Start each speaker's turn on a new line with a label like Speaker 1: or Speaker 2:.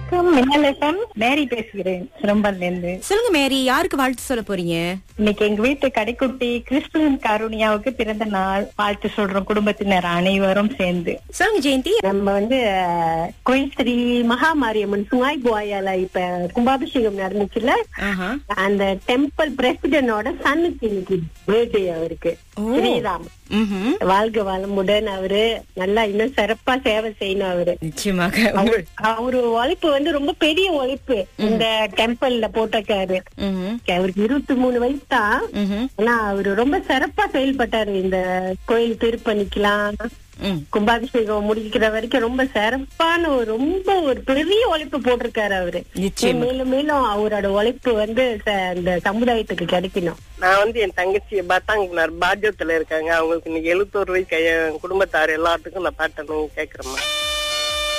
Speaker 1: வணக்கம் மின்னல் எஃப்எம் மேரி பேசுகிறேன் சிரம்பன்ல இருந்து
Speaker 2: சொல்லுங்க மேரி யாருக்கு வாழ்த்து சொல்ல போறீங்க
Speaker 1: இன்னைக்கு எங்க வீட்டு கடைக்குட்டி கிறிஸ்துவன் காருணியாவுக்கு பிறந்த நாள் வாழ்த்து சொல்றோம் குடும்பத்தினர் அனைவரும் சேர்ந்து
Speaker 2: சொல்லுங்க ஜெயந்தி
Speaker 3: நம்ம வந்து அஹ், கோயில் ஸ்ரீ மகாமாரியம்மன் சுங்காய் போயால இப்ப கும்பாபிஷேகம் நடந்துச்சுல
Speaker 2: ஆஹா
Speaker 3: அந்த டெம்பிள் பிரசிடென்டோட சன்னுக்கு இன்னைக்கு பர்த்டே அவருக்கு
Speaker 2: ஓ.
Speaker 3: ஸ்ரீராம்
Speaker 2: ம்ஹும்.
Speaker 3: வாழ்க வளமுடன் அவரு நல்லா இன்னும் சிறப்பா சேவை செய்யணும் அவரு
Speaker 2: நிச்சயமாக
Speaker 3: அவரு அவரு உழைப்பு வந்து ரொம்ப பெரிய உழைப்பு இந்த டெம்பிள்ல போட்டிருக்காரு
Speaker 2: ம்ஹும்.
Speaker 3: அவருக்கு இருபத்தி மூணு வயசு தான்
Speaker 2: ம்ஹும்.
Speaker 3: ஆனா அவரு ரொம்ப சிறப்பா செயல்பட்டாரு இந்த கோயில் திருப்பணிக்கலாம்
Speaker 2: ம்.
Speaker 3: கும்பாபிஷேகம் முடிக்கிற வரைக்கும் ரொம்ப சிறப்பான ஒரு ரொம்ப ஒரு பெரிய உழைப்பு போட்டிருக்காரு அவரு
Speaker 2: நிச்சயமா.
Speaker 3: மேலும் மேலும் அவரோட உழைப்பு வந்து ச- இந்த சமுதாயத்துக்கு கிடைக்கணும்
Speaker 4: நான் வந்து என் தங்கச்சி பத்தாங்கினார் பாஜ்யத்துல இருக்காங்க அவங்களுக்கு இன்னைக்கு எழுபத்தோரு வயசு என் குடும்பத்தார் எல்லாத்துக்கும் நான் பாட்டணும் கேக்குறேம்மா